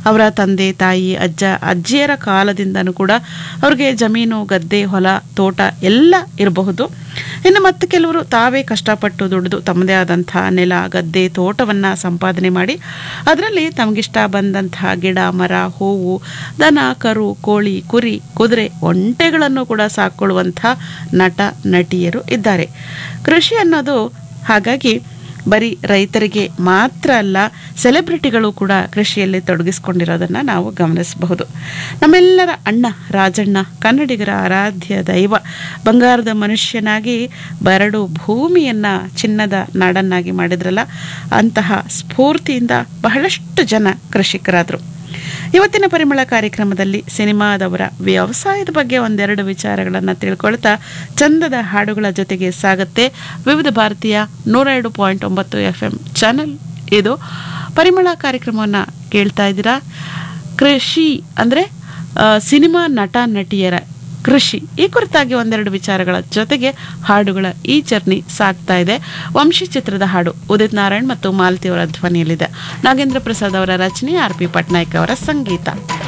ಅವರ ತಂದೆ ತಾಯಿ ಅಜ್ಜ ಅಜ್ಜಿಯರ ಕಾಲದಿಂದನೂ ಕೂಡ ಅವ್ರಿಗೆ ಜಮೀನು ಗದ್ದೆ ಹೊಲ ತೋಟ ಎಲ್ಲ ಇರಬಹುದು ಇನ್ನು ಮತ್ತೆ ಕೆಲವರು ತಾವೇ ಕಷ್ಟಪಟ್ಟು ದುಡಿದು ತಮ್ಮದೇ ಆದಂಥ ನೆಲ ಗದ್ದೆ ತೋಟವನ್ನು ಸಂಪಾದನೆ ಮಾಡಿ ಅದರಲ್ಲಿ ತಮಗಿಷ್ಟ ಬಂದಂತಹ ಗಿಡ ಮರ ಹೂವು ದನ ಕರು ಕೋಳಿ ಕುರಿ ಕುದುರೆ ಒಂಟೆಗಳನ್ನು ಕೂಡ ಸಾಕೊಳ್ಳುವಂಥ ನಟ ನಟಿಯರು ಇದ್ದಾರೆ ಕೃಷಿ ಅನ್ನೋದು ಹಾಗಾಗಿ ಬರೀ ರೈತರಿಗೆ ಮಾತ್ರ ಅಲ್ಲ ಸೆಲೆಬ್ರಿಟಿಗಳು ಕೂಡ ಕೃಷಿಯಲ್ಲಿ ತೊಡಗಿಸಿಕೊಂಡಿರೋದನ್ನು ನಾವು ಗಮನಿಸಬಹುದು ನಮ್ಮೆಲ್ಲರ ಅಣ್ಣ ರಾಜಣ್ಣ ಕನ್ನಡಿಗರ ಆರಾಧ್ಯ ದೈವ ಬಂಗಾರದ ಮನುಷ್ಯನಾಗಿ ಬರಡು ಭೂಮಿಯನ್ನು ಚಿನ್ನದ ನಾಡನ್ನಾಗಿ ಮಾಡಿದ್ರಲ್ಲ ಅಂತಹ ಸ್ಫೂರ್ತಿಯಿಂದ ಬಹಳಷ್ಟು ಜನ ಕೃಷಿಕರಾದರು ಇವತ್ತಿನ ಪರಿಮಳ ಕಾರ್ಯಕ್ರಮದಲ್ಲಿ ಸಿನಿಮಾದವರ ವ್ಯವಸಾಯದ ಬಗ್ಗೆ ಒಂದೆರಡು ವಿಚಾರಗಳನ್ನು ತಿಳ್ಕೊಳ್ತಾ ಚಂದದ ಹಾಡುಗಳ ಜೊತೆಗೆ ಸಾಗುತ್ತೆ ವಿವಿಧ ಭಾರತೀಯ ನೂರ ಎರಡು ಪಾಯಿಂಟ್ ಒಂಬತ್ತು ಎಫ್ ಎಂ ಚಾನೆಲ್ ಇದು ಪರಿಮಳ ಕಾರ್ಯಕ್ರಮವನ್ನು ಕೇಳ್ತಾ ಇದ್ದೀರಾ ಕೃಷಿ ಅಂದರೆ ಸಿನಿಮಾ ನಟ ನಟಿಯರ ಕೃಷಿ ಈ ಕುರಿತಾಗಿ ಒಂದೆರಡು ವಿಚಾರಗಳ ಜೊತೆಗೆ ಹಾಡುಗಳ ಈ ಜರ್ನಿ ಸಾಗ್ತಾ ಇದೆ ವಂಶಿ ಚಿತ್ರದ ಹಾಡು ಉದಿತ್ ನಾರಾಯಣ್ ಮತ್ತು ಮಾಲತಿ ಅವರ ಧ್ವನಿಯಲ್ಲಿದೆ ನಾಗೇಂದ್ರ ಪ್ರಸಾದ್ ಅವರ ರಚನೆ ಆರ್ ಪಿ ಪಟ್ನಾಯಕ್ ಅವರ ಸಂಗೀತ